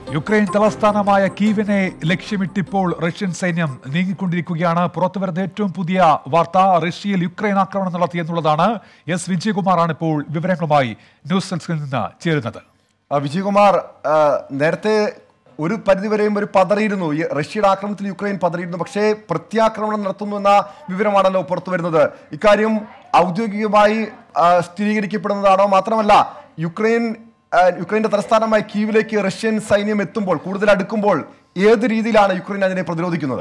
Ukraine തലസ്ഥാനമായ കീവിനെ ലക്ഷ്യമിട്ടിപ്പോൾ Russian സൈന്യം നീങ്ങിക്കൊണ്ടിരിക്കുകയാണ് പുറത്തുവരുന്ന ഏറ്റവും പുതിയ വാർത്ത റഷ്യയിൽ യുക്രൈൻ ആക്രമണം നടത്തി എന്നുള്ളതാണ് എസ് വിജയകുമാറാണ് ഇപ്പോൾ വിവരങ്ങളുമായി ന്യൂസ് ഡെസ്കിൽ നിന്ന് ചേരുന്നത് ആ, വിജയകുമാർ ആ, നേരത്തെ ഒരു പരിധിവരെയും ഒരു പതറിയിരുന്നു ഈ റഷ്യയുടെ ആക്രമണത്തിൽ യുക്രൈൻ പതറിയിരുന്നു പക്ഷേ പ്രത്യാക്രമണം നടത്തുന്നു എന്ന വിവരമാണല്ലോ പുറത്തു വരുന്നത് ഇക്കാര്യം ഔദ്യോഗികമായി ആ, സ്ഥിരീകരിക്കപ്പെടുന്നതാണോ മാത്രമല്ല യുക്രൈൻ ആ, യുക്രൈന്റെ തലസ്ഥാനമായ കീവിലേക്ക് റഷ്യൻ സൈന്യം എത്തുമ്പോൾ കൂടുതൽ അടുക്കുമ്പോൾ ഏത് രീതിയിലാണ് യുക്രൈൻ അതിനെ പ്രതിരോധിക്കുന്നത്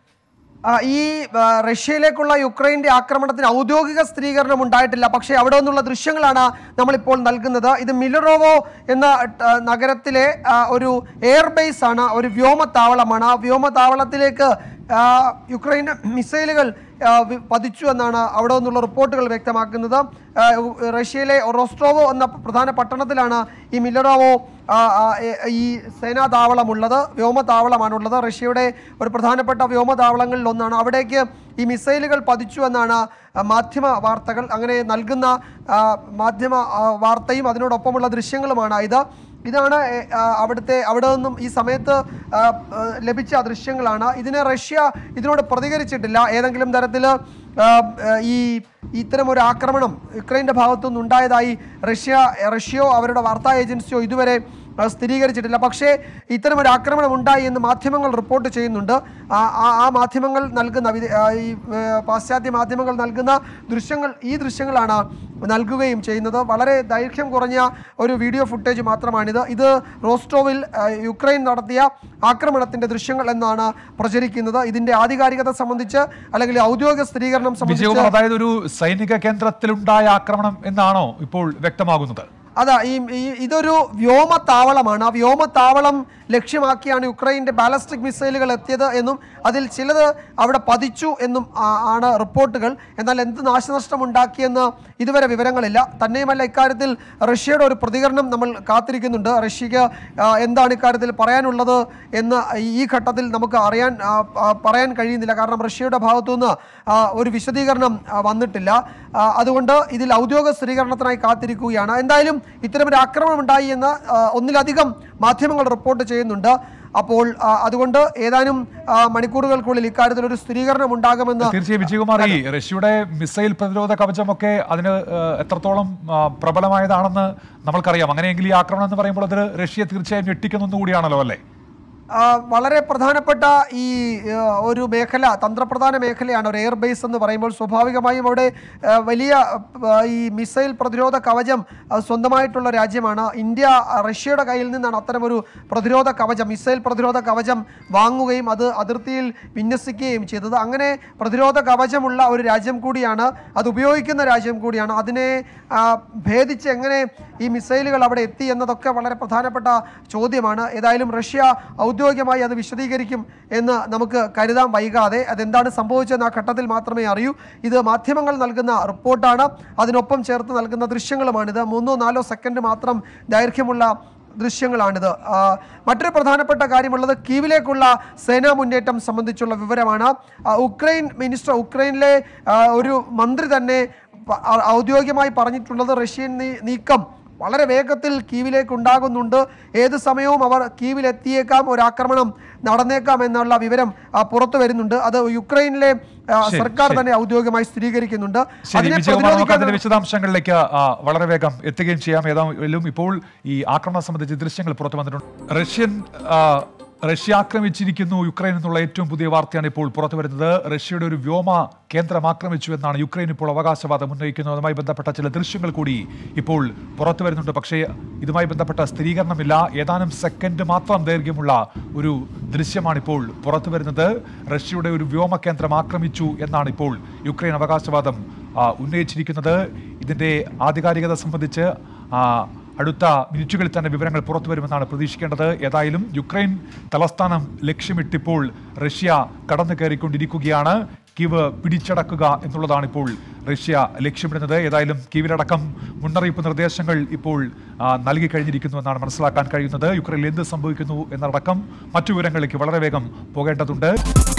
ആ, ഈ ആ, റഷ്യയിലേക്കുള്ള യുക്രൈന്റെ ആക്രമണത്തിന് ഔദ്യോഗിക സ്ഥിരീകരണം ഉണ്ടായിട്ടില്ല പക്ഷേ അവിടെ നിന്നുള്ള ദൃശ്യങ്ങളാണ് നമ്മളിപ്പോൾ നൽകുന്നത് ഇത് മിലറോവോ എന്ന ആ, നഗരത്തിലെ ആ, ഒരു എയർബേസ് ആണ് ഒരു വ്യോമത്താവളമാണ് ആ വ്യോമത്താവളത്തിലേക്ക് ആ, യുക്രൈൻ മിസൈലുകൾ ആ, വി- പതിച്ചു എന്നാണ് അവിടെ നിന്നുള്ള റിപ്പോർട്ടുകൾ വ്യക്തമാക്കുന്നത് ആ, ഉ- റഷ്യയിലെ റോസ്ട്രോവോ എന്ന പ്രധാന പട്ടണത്തിലാണ് ഈ മിലറോവോ ആ, ആ, എ- ഈ സേനാ താവളമുള്ളത് വ്യോമതാവളമാണുള്ളത് റഷ്യയുടെ ഒരു പ്രധാനപ്പെട്ട വ്യോമതാവളങ്ങളിൽ ഒന്നാണ് അവിടേക്ക് ഈ മിസൈലുകൾ പതിച്ചു എന്നാണ് ആ, മാധ്യമ വാർത്തകൾ അങ്ങനെ നൽകുന്ന ആ, മാധ്യമ ആ, വാർത്തയും അതിനോടൊപ്പമുള്ള ദൃശ്യങ്ങളുമാണ് ഇത് ഇതാണ് എ, ആ, അവിടുത്തെ അവിടെ നിന്നും ഈ സമയത്ത് ആ, ആ, ലഭിച്ച ദൃശ്യങ്ങളാണ് ഇതിനെ റഷ്യ ഇതിനോട് പ്രതികരിച്ചിട്ടില്ല ഏതെങ്കിലും തരത്തിൽ ആ, ആ, ഈ ഇത്തരം ഒരു ആക്രമണം യുക്രൈൻ്റെ ഭാഗത്തുനിന്ന് ഉണ്ടായതായി റഷ്യ റഷ്യയോ അവരുടെ വാർത്താ ഏജൻസിയോ ഇതുവരെ ആ, സ്ഥിരീകരിച്ചിട്ടില്ല പക്ഷേ ഇത്തരം ഒരു ആക്രമണം ഉണ്ടായി എന്ന് മാധ്യമങ്ങൾ റിപ്പോർട്ട് ചെയ്യുന്നുണ്ട് ആ ആ- ആ മാധ്യമങ്ങൾ നൽകുന്ന വിദേ- ആ, ഈ ഏ, പാശ്ചാത്യ മാധ്യമങ്ങൾ നൽകുന്ന ദൃശ്യങ്ങൾ ഈ ദൃശ്യങ്ങളാണ് നൽകുകയും ചെയ്യുന്നത് വളരെ ദൈർഘ്യം കുറഞ്ഞ ഒരു വീഡിയോ ഫുട്ടേജ് മാത്രമാണിത് ഇത് റോസ്റ്റോവിൽ ആ, യുക്രൈൻ നടത്തിയ ആക്രമണത്തിന്റെ ദൃശ്യങ്ങൾ എന്നാണ് പ്രചരിക്കുന്നത് ഇതിന്റെ ആധികാരികത സംബന്ധിച്ച് അല്ലെങ്കിൽ ഔദ്യോഗിക സ്ഥിരീകരണം സംബന്ധിച്ച് വിജയകുമാർ അതായത് ഒരു സൈനിക കേന്ദ്രത്തിലുണ്ടായ ആക്രമണം എന്നാണോ ഇപ്പോൾ വ്യക്തമാകുന്നത് അതാ ഈ ഈ- ഇതൊരു വ്യോമത്താവളമാണ് ആ വ്യോമത്താവളം ലക്ഷ്യമാക്കിയാണ് യുക്രൈൻ്റെ ബാലസ്റ്റിക് മിസൈലുകൾ എത്തിയത് എന്നും അതിൽ ചിലത് അവിടെ പതിച്ചു എന്നും ആ- ആണ് റിപ്പോർട്ടുകൾ എന്നാൽ എന്ത് നാശനഷ്ടം ഉണ്ടാക്കിയെന്ന് ഇതുവരെ വിവരങ്ങളില്ല തന്നെയുമല്ല ഇക്കാര്യത്തിൽ റഷ്യയുടെ ഒരു പ്രതികരണം നമ്മൾ കാത്തിരിക്കുന്നുണ്ട് റഷ്യക്ക് ആ, എന്താണ് ഇക്കാര്യത്തിൽ പറയാനുള്ളത് എന്ന് ഈ ഘട്ടത്തിൽ നമുക്ക് അറിയാൻ ആ, ആ, പറയാൻ കഴിയുന്നില്ല കാരണം റഷ്യയുടെ ഭാഗത്തുനിന്ന് ആ, ഒരു വിശദീകരണം ആ, വന്നിട്ടില്ല ആ, അതുകൊണ്ട് ഇതിൽ ഔദ്യോഗിക സ്ഥിരീകരണത്തിനായി കാത്തിരിക്കുകയാണ് എന്തായാലും ഇത്തരമൊരു ആക്രമണം ഉണ്ടായി എന്ന് ആ, ഒന്നിലധികം മാധ്യമങ്ങൾ റിപ്പോർട്ട് ചെയ്യുന്നുണ്ട് അപ്പോൾ ആ, അതുകൊണ്ട് ഏതാനും ആ, മണിക്കൂറുകൾക്കുള്ളിൽ ഇക്കാര്യത്തിൽ ഒരു സ്ഥിരീകരണം ഉണ്ടാകുമെന്ന് തീർച്ചയായും വിജയകുമാർ ഈ റഷ്യയുടെ മിസൈൽ പ്രതിരോധ കവചമൊക്കെ അതിന് ഏഹ്, എത്രത്തോളം ആ, പ്രബലമായതാണെന്ന് നമ്മൾക്കറിയാം അങ്ങനെയെങ്കിൽ ഈ ആക്രമണം എന്ന് പറയുമ്പോൾ അത് റഷ്യ തീർച്ചയായും ഞെട്ടിക്കുന്ന കൂടിയാണല്ലോ അല്ലേ ആ, വളരെ പ്രധാനപ്പെട്ട ഈ ആ, ഒരു മേഖല തന്ത്രപ്രധാന മേഖലയാണ് ഒരു എയർബേസ് എന്ന് പറയുമ്പോൾ സ്വാഭാവികമായും അവിടെ ആ, വലിയ ആ, ഈ മിസൈൽ പ്രതിരോധ കവചം ആ, സ്വന്തമായിട്ടുള്ള രാജ്യമാണ് ഇന്ത്യ ആ, റഷ്യയുടെ കയ്യിൽ നിന്നാണ് അത്തരമൊരു പ്രതിരോധ കവചം മിസൈൽ പ്രതിരോധ കവചം വാങ്ങുകയും അത് അതിർത്തിയിൽ വിന്യസിക്കുകയും ചെയ്തത് അങ്ങനെ പ്രതിരോധ കവചമുള്ള ഒരു രാജ്യം കൂടിയാണ് അത് ഉപയോഗിക്കുന്ന രാജ്യം കൂടിയാണ് അതിനെ ആ, ഭേദിച്ച് എങ്ങനെ ഈ മിസൈലുകൾ അവിടെ എത്തി എന്നതൊക്കെ വളരെ പ്രധാനപ്പെട്ട ചോദ്യമാണ് ഏതായാലും റഷ്യ ഔദ്യോഗികമായി അത് വിശദീകരിക്കും എന്ന് നമുക്ക് കരുതാൻ വൈകാതെ അതെന്താണ് സംഭവിച്ചതെന്ന് ആ ഘട്ടത്തിൽ മാത്രമേ അറിയൂ ഇത് മാധ്യമങ്ങൾ നൽകുന്ന റിപ്പോർട്ടാണ് അതിനൊപ്പം ചേർത്ത് നൽകുന്ന ദൃശ്യങ്ങളുമാണിത് മൂന്നോ നാലോ സെക്കൻഡ് മാത്രം ദൈർഘ്യമുള്ള ദൃശ്യങ്ങളാണിത് ആ, മറ്റൊരു പ്രധാനപ്പെട്ട കാര്യമുള്ളത് കീവിലേക്കുള്ള സേനാ മുന്നേറ്റം സംബന്ധിച്ചുള്ള വിവരമാണ് ആ, ഉക്രൈൻ മിനിസ്റ്റർ ഉക്രൈനിലെ ആ, ഒരു മന്ത്രി തന്നെ പ- ഔ- ഔദ്യോഗികമായി പറഞ്ഞിട്ടുള്ളത് റഷ്യൻ നീ- നീക്കം വളരെ വേഗത്തിൽ കീവിലേക്ക് ഉണ്ടാകുന്നുണ്ട് ഏത് സമയവും അവർ കീവിലെത്തിയേക്കാം ഒരു ആക്രമണം നടന്നേക്കാം എന്നുള്ള വിവരം ആ, പുറത്തു വരുന്നുണ്ട് അത് യുക്രൈനിലെ ആ, ശരി, സർക്കാർ ശരി. തന്നെ ഔദ്യോഗികമായി സ്ഥിരീകരിക്കുന്നുണ്ട് ശരി അതിനെ വിജയകുമാർ നമുക്ക് അതിന്റെ പ്രതിരോധിക്കാൻ വിശദാംശങ്ങളിലേക്ക് ആ, വളരെ വേഗം എത്തുകയും ചെയ്യാം ഏതായാലും ഇപ്പോൾ ഈ ആക്രമണം സംബന്ധിച്ച് ദൃശ്യങ്ങൾ പുറത്തു വന്നിട്ടുണ്ട് റഷ്യൻ ആ, റഷ്യ ആക്രമിച്ചിരിക്കുന്നു യുക്രൈൻ എന്നുള്ള ഏറ്റവും പുതിയ വാർത്തയാണ് ഇപ്പോൾ പുറത്തു വരുന്നത് റഷ്യയുടെ ഒരു വ്യോമ കേന്ദ്രം ആക്രമിച്ചു എന്നാണ് യുക്രൈൻ ഇപ്പോൾ അവകാശവാദം ഉന്നയിക്കുന്നത് അതുമായി ബന്ധപ്പെട്ട ചില ദൃശ്യങ്ങൾ കൂടി ഇപ്പോൾ പുറത്തു വരുന്നുണ്ട് പക്ഷേ ഇതുമായി ബന്ധപ്പെട്ട സ്ഥിരീകരണമില്ല ഏതാനും സെക്കൻഡ് മാത്രം ദൈർഘ്യമുള്ള ഒരു ദൃശ്യമാണ് ഇപ്പോൾ പുറത്തു വരുന്നത് റഷ്യയുടെ ഒരു വ്യോമ കേന്ദ്രം ആക്രമിച്ചു എന്നാണ് ഇപ്പോൾ യുക്രൈൻ അവകാശവാദം ആ, ഉന്നയിച്ചിരിക്കുന്നത് ഇതിന്റെ ആധികാരികത സംബന്ധിച്ച് ആ, അടുത്ത മിനിറ്റുകളിൽ തന്നെ വിവരങ്ങൾ പുറത്തു വരുമെന്നാണ് പ്രതീക്ഷിക്കേണ്ടത് ഏതായാലും യുക്രൈൻ തലസ്ഥാനം ലക്ഷ്യമിട്ടിപ്പോൾ റഷ്യ കടന്നു കയറിക്കൊണ്ടിരിക്കുകയാണ് കീവ് പിടിച്ചടക്കുക എന്നുള്ളതാണ് ഇപ്പോൾ റഷ്യ ലക്ഷ്യമിടുന്നത് ഏതായാലും കീവിലടക്കം മുന്നറിയിപ്പ് നിർദ്ദേശങ്ങൾ ഇപ്പോൾ ആ, നൽകി കഴിഞ്ഞിരിക്കുന്നു എന്നാണ് മനസ്സിലാക്കാൻ കഴിയുന്നത് യുക്രൈനിൽ എന്ത് സംഭവിക്കുന്നു എന്നടക്കം മറ്റു വിവരങ്ങളിലേക്ക് വളരെ വേഗം പോകേണ്ടതുണ്ട്